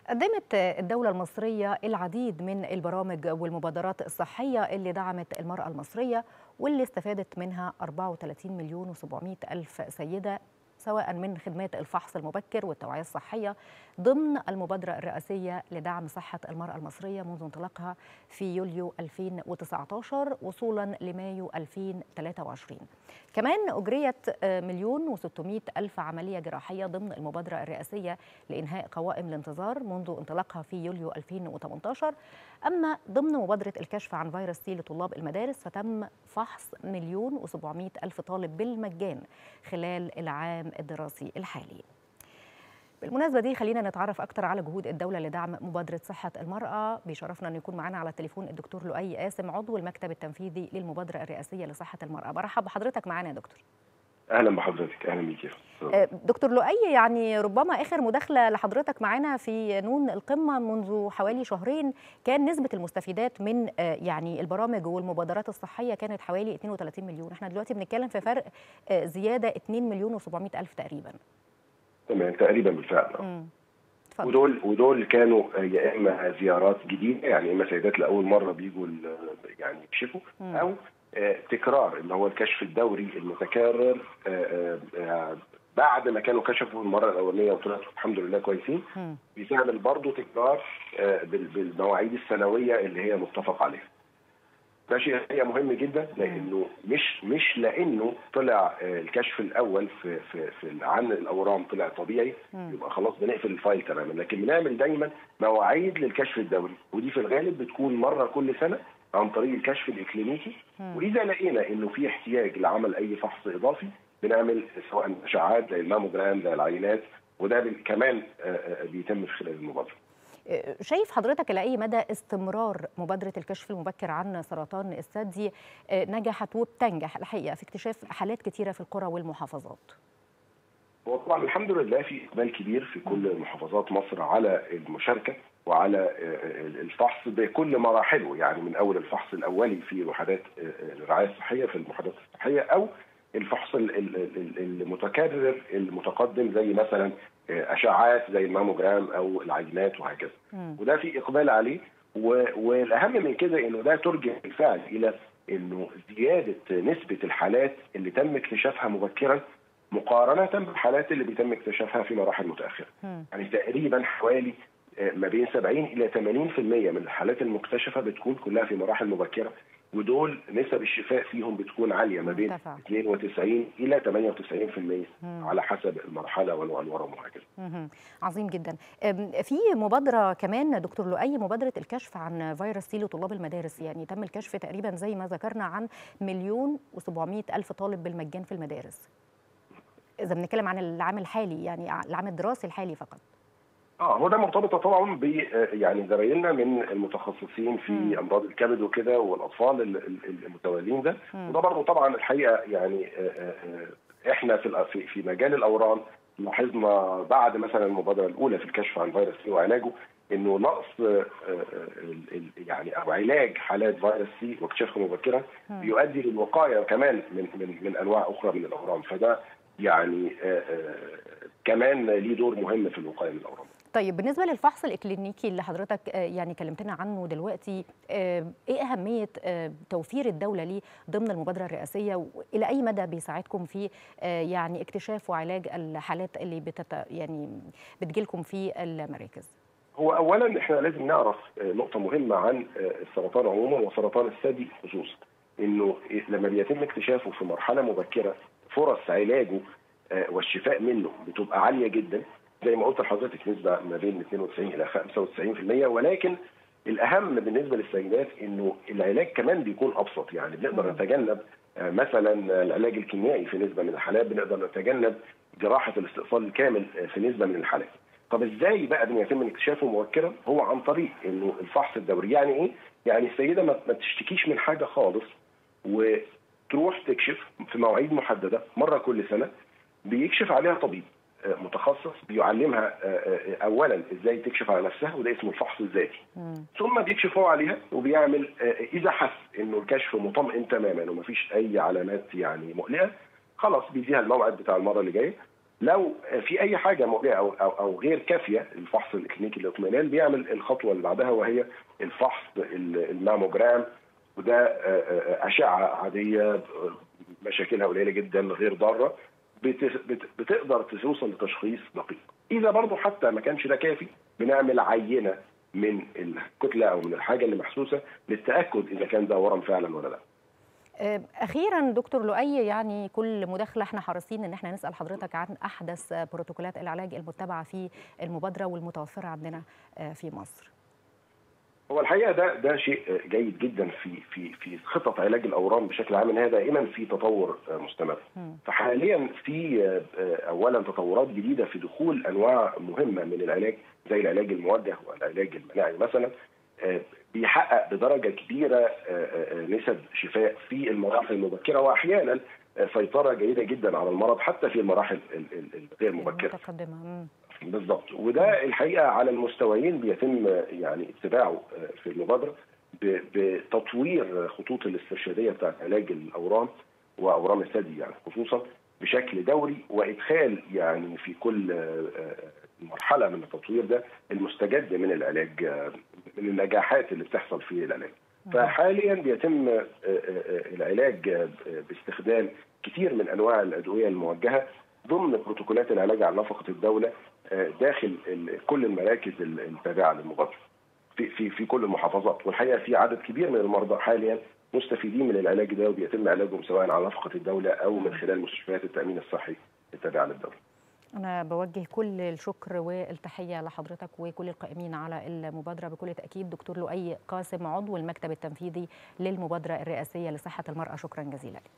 قدمت الدولة المصرية العديد من البرامج والمبادرات الصحية اللي دعمت المرأة المصرية واللي استفادت منها 34 مليون و700 ألف سيدة سواء من خدمات الفحص المبكر والتوعية الصحية ضمن المبادرة الرئاسية لدعم صحة المرأة المصرية منذ انطلاقها في يوليو 2019 وصولا لمايو 2023 كمان أجريت مليون و600 ألف عملية جراحية ضمن المبادرة الرئاسية لإنهاء قوائم الانتظار منذ انطلاقها في يوليو 2018 أما ضمن مبادرة الكشف عن فيروس سي لطلاب المدارس فتم فحص مليون و700 ألف طالب بالمجان خلال العام الدراسي الحالي بالمناسبة دي خلينا نتعرف أكتر على جهود الدولة لدعم مبادرة صحة المرأة بيشرفنا أن يكون معنا على التليفون الدكتور لؤي قاسم عضو المكتب التنفيذي للمبادرة الرئاسية لصحة المرأة برحب بحضرتك معنا يا دكتور اهلا بحضرتك اهلا بيك دكتور لؤي يعني ربما اخر مداخله لحضرتك معانا في نون القمه منذ حوالي شهرين كان نسبه المستفيدات من يعني البرامج والمبادرات الصحيه كانت حوالي 32 مليون احنا دلوقتي بنتكلم في فرق زياده 2 مليون و700 الف تقريبا تمام تقريبا بالفعل ودول ودول كانوا يا اما زيارات جديده يعني اما سيدات لاول مره بيجوا يعني يكشفوا او تكرار اللي هو الكشف الدوري المتكرر بعد ما كانوا كشفوا المره الاولانيه وطلعوا الحمد لله كويسين بيعمل برضه تكرار بالمواعيد السنويه اللي هي متفق عليها. ده شيء هي مهم جدا لانه مش مش لانه طلع الكشف الاول في في, في عن الاورام طلع طبيعي يبقى خلاص بنقفل الفايل تماما لكن بنعمل دايما مواعيد للكشف الدوري ودي في الغالب بتكون مره كل سنه عن طريق الكشف الاكلينيكي واذا لقينا انه في احتياج لعمل اي فحص اضافي بنعمل سواء اشعاعات زي الماموجرام زي العينات وده كمان بيتم في خلال المبادره. شايف حضرتك لاي مدى استمرار مبادره الكشف المبكر عن سرطان الثدي نجحت وبتنجح الحقيقه في اكتشاف حالات كثيره في القرى والمحافظات؟ هو طبعا الحمد لله في اقبال كبير في كل محافظات مصر على المشاركه وعلى الفحص بكل مراحله يعني من اول الفحص الاولي في وحدات الرعايه الصحيه في المحافظات الصحيه او الفحص المتكرر المتقدم زي مثلا اشعاعات زي الماموجرام او العينات وهكذا وده في اقبال عليه والاهم من كده انه ده ترجع بالفعل الى انه زياده نسبه الحالات اللي تم اكتشافها مبكرا مقارنه بالحالات اللي بيتم اكتشافها في مراحل متاخره يعني تقريبا حوالي ما بين 70 الى 80% من الحالات المكتشفه بتكون كلها في مراحل مبكره ودول نسب الشفاء فيهم بتكون عاليه ما بين 92 الى 98% مم. على حسب المرحله ونوع الورم وهكذا. عظيم جدا. في مبادره كمان دكتور لؤي مبادره الكشف عن فيروس سي لطلاب المدارس يعني تم الكشف تقريبا زي ما ذكرنا عن مليون و700 الف طالب بالمجان في المدارس. اذا بنتكلم عن العام الحالي يعني العام الدراسي الحالي فقط. اه هو ده مرتبط طبعا ب يعني زمايلنا من المتخصصين في م. امراض الكبد وكده والاطفال المتولين ده وده برضه طبعا الحقيقه يعني احنا في في مجال الاورام لاحظنا بعد مثلا المبادره الاولى في الكشف عن فيروس سي وعلاجه انه نقص يعني او علاج حالات فيروس سي واكتشافها مبكرا بيؤدي للوقايه كمان من من من انواع اخرى من الاورام فده يعني كمان ليه دور مهم في الوقايه من الاورام. طيب بالنسبه للفحص الاكلينيكي اللي حضرتك يعني كلمتنا عنه دلوقتي ايه اهميه توفير الدوله ليه ضمن المبادره الرئاسيه والى اي مدى بيساعدكم في يعني اكتشاف وعلاج الحالات اللي بتت يعني بتجيلكم في المراكز هو اولا احنا لازم نعرف نقطه مهمه عن السرطان عموما وسرطان الثدي خصوصا انه لما بيتم اكتشافه في مرحله مبكره فرص علاجه والشفاء منه بتبقى عاليه جدا زي ما قلت لحضرتك نسبه ما بين 92 الى 95% ولكن الاهم بالنسبه للسيدات انه العلاج كمان بيكون ابسط يعني بنقدر نتجنب مثلا العلاج الكيميائي في نسبه من الحالات بنقدر نتجنب جراحه الاستئصال الكامل في نسبه من الحالات. طب ازاي بقى بيتم اكتشافه مبكرا؟ هو عن طريق انه الفحص الدوري يعني ايه؟ يعني السيده ما تشتكيش من حاجه خالص وتروح تكشف في مواعيد محدده مره كل سنه بيكشف عليها طبيب متخصص بيعلمها اولا ازاي تكشف على نفسها وده اسمه الفحص الذاتي ثم بيكشف هو عليها وبيعمل اذا حس انه الكشف مطمئن تماما ومفيش اي علامات يعني مقلقه خلاص بيديها الموعد بتاع المره اللي جايه لو في اي حاجه مقلقه او او, أو غير كافيه الفحص الاكلينيكي للاطمئنان بيعمل الخطوه اللي بعدها وهي الفحص الماموجرام وده اشعه عاديه مشاكلها قليله جدا غير ضاره بتقدر توصل لتشخيص دقيق. اذا برضه حتى ما كانش ده كافي بنعمل عينه من الكتله او من الحاجه اللي محسوسه للتاكد اذا كان ده ورم فعلا ولا لا. اخيرا دكتور لؤي يعني كل مداخله احنا حريصين ان احنا نسال حضرتك عن احدث بروتوكولات العلاج المتبعه في المبادره والمتوفره عندنا في مصر. هو الحقيقه ده ده شيء جيد جدا في في في خطط علاج الاورام بشكل عام انها دائما في تطور مستمر. فحاليا في اولا تطورات جديده في دخول انواع مهمه من العلاج زي العلاج الموجه والعلاج المناعي مثلا بيحقق بدرجه كبيره نسب شفاء في المراحل المبكره واحيانا سيطره جيده جدا على المرض حتى في المراحل الغير مبكره. متقدمه بالضبط وده الحقيقه على المستويين بيتم يعني اتباعه في المبادره بتطوير خطوط الاسترشاديه بتاعت علاج الاورام واورام الثدي يعني خصوصا بشكل دوري وادخال يعني في كل مرحله من التطوير ده المستجد من العلاج من النجاحات اللي بتحصل في العلاج. فحاليا بيتم العلاج باستخدام كثير من انواع الادويه الموجهه ضمن بروتوكولات العلاج على نفقه الدوله داخل كل المراكز التابعه للمبادره في في في كل المحافظات والحقيقه في عدد كبير من المرضى حاليا مستفيدين من العلاج ده وبيتم علاجهم سواء على نفقه الدوله او من خلال مستشفيات التامين الصحي التابعه للدوله. أنا بوجه كل الشكر والتحية لحضرتك وكل القائمين على المبادرة بكل تأكيد دكتور لؤي قاسم عضو المكتب التنفيذي للمبادرة الرئاسية لصحة المرأة شكرا جزيلا